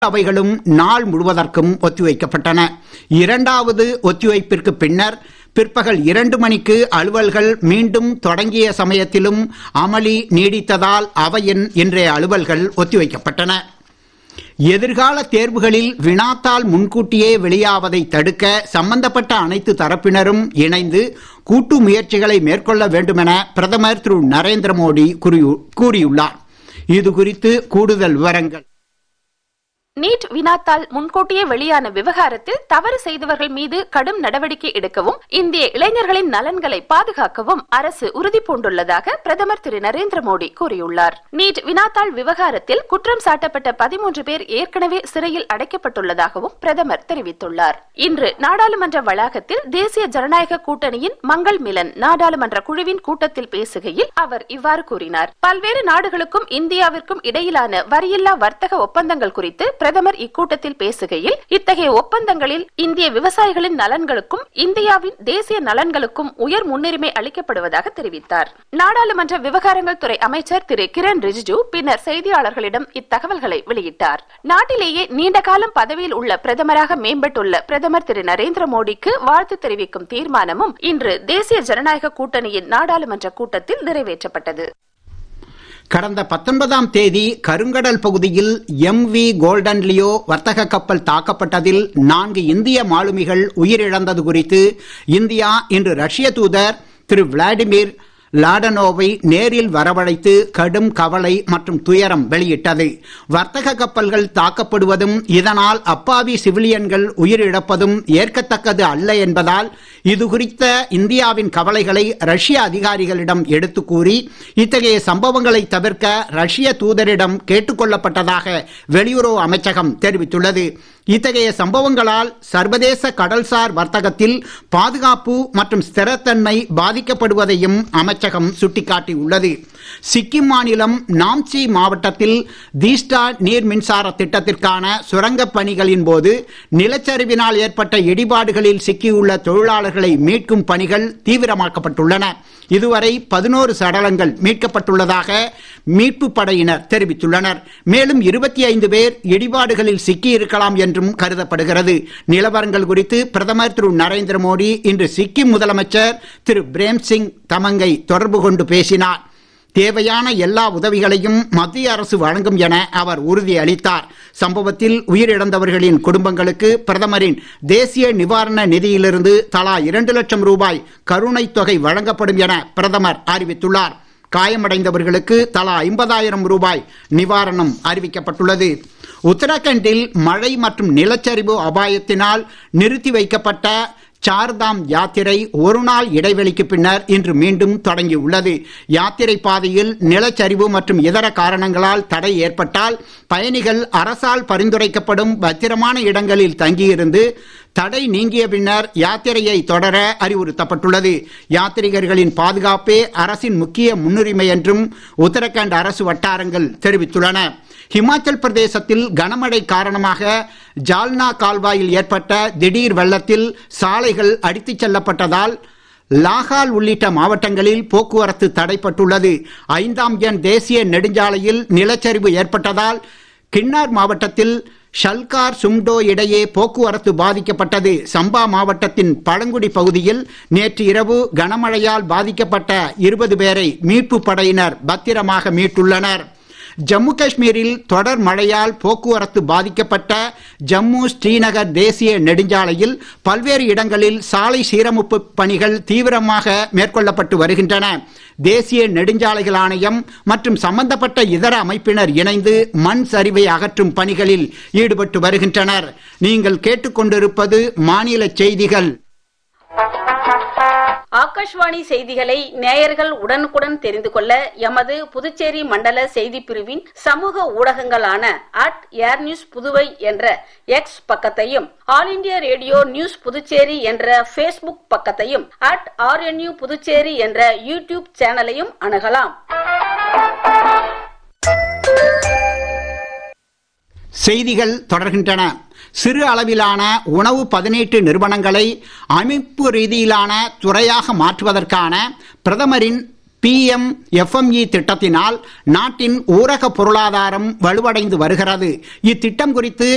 அவைகளும் நாள் முழுவதற்கும் ஒத்திவைக்கப்பட்டன இரண்டாவது ஒத்திவைப்பிற்கு பின்னர் பிற்பகல் இரண்டு மணிக்கு அலுவல்கள் மீண்டும் தொடங்கிய சமயத்திலும் அமளி நீடித்ததால் அவையின் இன்றைய அலுவல்கள் ஒத்திவைக்கப்பட்டன எதிர்கால தேர்வுகளில் வினாத்தாள் முன்கூட்டியே வெளியாவதை தடுக்க சம்பந்தப்பட்ட அனைத்து தரப்பினரும் இணைந்து கூட்டு முயற்சிகளை மேற்கொள்ள வேண்டுமென பிரதமர் திரு நரேந்திர மோடி கூறியுள்ளார் இது குறித்து கூடுதல் விவரங்கள் நீட் வினாத்தாள் முன்கூட்டியே வெளியான விவகாரத்தில் தவறு செய்தவர்கள் மீது கடும் நடவடிக்கை எடுக்கவும் இந்திய இளைஞர்களின் நலன்களை பாதுகாக்கவும் அரசு உறுதி பூண்டுள்ளதாக பிரதமர் திரு நரேந்திர மோடி கூறியுள்ளார் நீட் வினாத்தாள் விவகாரத்தில் குற்றம் சாட்டப்பட்ட பதிமூன்று பேர் ஏற்கனவே சிறையில் அடைக்கப்பட்டுள்ளதாகவும் பிரதமர் தெரிவித்துள்ளார் இன்று நாடாளுமன்ற வளாகத்தில் தேசிய ஜனநாயக கூட்டணியின் மங்கள் மிலன் நாடாளுமன்ற குழுவின் கூட்டத்தில் பேசுகையில் அவர் இவ்வாறு கூறினார் பல்வேறு நாடுகளுக்கும் இந்தியாவிற்கும் இடையிலான வரியில்லா வர்த்தக ஒப்பந்தங்கள் குறித்து பிரதமர் இக்கூட்டத்தில் பேசுகையில் இத்தகைய ஒப்பந்தங்களில் இந்திய விவசாயிகளின் நலன்களுக்கும் இந்தியாவின் தேசிய நலன்களுக்கும் உயர் முன்னுரிமை அளிக்கப்படுவதாக தெரிவித்தார் நாடாளுமன்ற விவகாரங்கள் துறை அமைச்சர் திரு கிரண் ரிஜிஜு பின்னர் செய்தியாளர்களிடம் இத்தகவல்களை வெளியிட்டார் நாட்டிலேயே நீண்ட காலம் பதவியில் உள்ள பிரதமராக மேம்பட்டுள்ள பிரதமர் திரு நரேந்திர மோடிக்கு வாழ்த்து தெரிவிக்கும் தீர்மானமும் இன்று தேசிய ஜனநாயக கூட்டணியின் நாடாளுமன்ற கூட்டத்தில் நிறைவேற்றப்பட்டது கடந்த பத்தொன்பதாம் தேதி கருங்கடல் பகுதியில் எம் வி கோல்டன் லியோ வர்த்தக கப்பல் தாக்கப்பட்டதில் நான்கு இந்திய மாலுமிகள் உயிரிழந்தது குறித்து இந்தியா இன்று ரஷ்ய தூதர் திரு விளாடிமிர் லாடனோவை நேரில் வரவழைத்து கடும் கவலை மற்றும் துயரம் வெளியிட்டது வர்த்தக கப்பல்கள் தாக்கப்படுவதும் இதனால் அப்பாவி சிவிலியன்கள் உயிரிழப்பதும் ஏற்கத்தக்கது அல்ல என்பதால் இது குறித்த இந்தியாவின் கவலைகளை ரஷ்ய அதிகாரிகளிடம் எடுத்து கூறி இத்தகைய சம்பவங்களை தவிர்க்க ரஷ்ய தூதரிடம் கேட்டுக்கொள்ளப்பட்டதாக வெளியுறவு அமைச்சகம் தெரிவித்துள்ளது இத்தகைய சம்பவங்களால் சர்வதேச கடல்சார் வர்த்தகத்தில் பாதுகாப்பு மற்றும் ஸ்திரத்தன்மை பாதிக்கப்படுவதையும் அமைச்சகம் சுட்டிக்காட்டியுள்ளது சிக்கிம் மாநிலம் நாம்சி மாவட்டத்தில் தீஸ்டா நீர் மின்சார திட்டத்திற்கான சுரங்கப் பணிகளின் போது நிலச்சரிவினால் ஏற்பட்ட இடிபாடுகளில் சிக்கியுள்ள தொழிலாளர்களை மீட்கும் பணிகள் தீவிரமாக்கப்பட்டுள்ளன இதுவரை பதினோரு சடலங்கள் மீட்கப்பட்டுள்ளதாக மீட்பு படையினர் தெரிவித்துள்ளனர் மேலும் இருபத்தி ஐந்து பேர் இடிபாடுகளில் சிக்கியிருக்கலாம் என்றும் கருதப்படுகிறது நிலவரங்கள் குறித்து பிரதமர் திரு நரேந்திர மோடி இன்று சிக்கிம் முதலமைச்சர் திரு பிரேம் சிங் தமங்கை தொடர்பு கொண்டு பேசினார் தேவையான எல்லா உதவிகளையும் மத்திய அரசு வழங்கும் என அவர் உறுதி அளித்தார் சம்பவத்தில் உயிரிழந்தவர்களின் குடும்பங்களுக்கு பிரதமரின் தேசிய நிவாரண நிதியிலிருந்து தலா இரண்டு லட்சம் ரூபாய் கருணை தொகை வழங்கப்படும் என பிரதமர் அறிவித்துள்ளார் காயமடைந்தவர்களுக்கு தலா ஐம்பதாயிரம் ரூபாய் நிவாரணம் அறிவிக்கப்பட்டுள்ளது உத்தராகண்டில் மழை மற்றும் நிலச்சரிவு அபாயத்தினால் நிறுத்தி வைக்கப்பட்ட சார்தாம் யாத்திரை ஒரு நாள் இடைவெளிக்கு பின்னர் இன்று மீண்டும் தொடங்கியுள்ளது யாத்திரை பாதையில் நிலச்சரிவு மற்றும் இதர காரணங்களால் தடை ஏற்பட்டால் பயணிகள் அரசால் பரிந்துரைக்கப்படும் பத்திரமான இடங்களில் தங்கியிருந்து தடை நீங்கிய பின்னர் யாத்திரையை தொடர அறிவுறுத்தப்பட்டுள்ளது யாத்ரீகர்களின் பாதுகாப்பே அரசின் முக்கிய முன்னுரிமை என்றும் உத்தரகாண்ட் அரசு வட்டாரங்கள் தெரிவித்துள்ளன ஹிமாச்சல் பிரதேசத்தில் கனமழை காரணமாக ஜால்னா கால்வாயில் ஏற்பட்ட திடீர் வெள்ளத்தில் சாலைகள் அடித்துச் செல்லப்பட்டதால் லாகால் உள்ளிட்ட மாவட்டங்களில் போக்குவரத்து தடைப்பட்டுள்ளது ஐந்தாம் எண் தேசிய நெடுஞ்சாலையில் நிலச்சரிவு ஏற்பட்டதால் கின்னார் மாவட்டத்தில் ஷல்கார் சும்டோ இடையே போக்குவரத்து பாதிக்கப்பட்டது சம்பா மாவட்டத்தின் பழங்குடி பகுதியில் நேற்று இரவு கனமழையால் பாதிக்கப்பட்ட இருபது பேரை மீட்பு படையினர் பத்திரமாக மீட்டுள்ளனர் ஜம்மு காஷ்மீரில் தொடர் மழையால் போக்குவரத்து பாதிக்கப்பட்ட ஜம்மு ஸ்ரீநகர் தேசிய நெடுஞ்சாலையில் பல்வேறு இடங்களில் சாலை சீரமைப்பு பணிகள் தீவிரமாக மேற்கொள்ளப்பட்டு வருகின்றன தேசிய நெடுஞ்சாலைகள் ஆணையம் மற்றும் சம்பந்தப்பட்ட இதர அமைப்பினர் இணைந்து மண் சரிவை அகற்றும் பணிகளில் ஈடுபட்டு வருகின்றனர் நீங்கள் கேட்டுக்கொண்டிருப்பது மாநில செய்திகள் ஆகாஷ்வாணி செய்திகளை நேயர்கள் உடனுக்குடன் தெரிந்து கொள்ள எமது புதுச்சேரி மண்டல செய்தி பிரிவின் சமூக ஊடகங்களான அட் ஏர் நியூஸ் புதுவை என்ற எக்ஸ் பக்கத்தையும் All India Radio News Puducherry என்ற பேஸ்புக் பக்கத்தையும் அட் ஆர்என்யூ புதுச்சேரி என்ற யூடியூப் சேனலையும் அணுகலாம் செய்திகள் தொடர்கின்றன சிறு அளவிலான உணவு பதனீட்டு நிறுவனங்களை அமைப்பு ரீதியிலான துறையாக மாற்றுவதற்கான பிரதமரின் பிஎம் எஃப்எம்இ திட்டத்தினால் நாட்டின் ஊரக பொருளாதாரம் வலுவடைந்து வருகிறது இத்திட்டம் குறித்து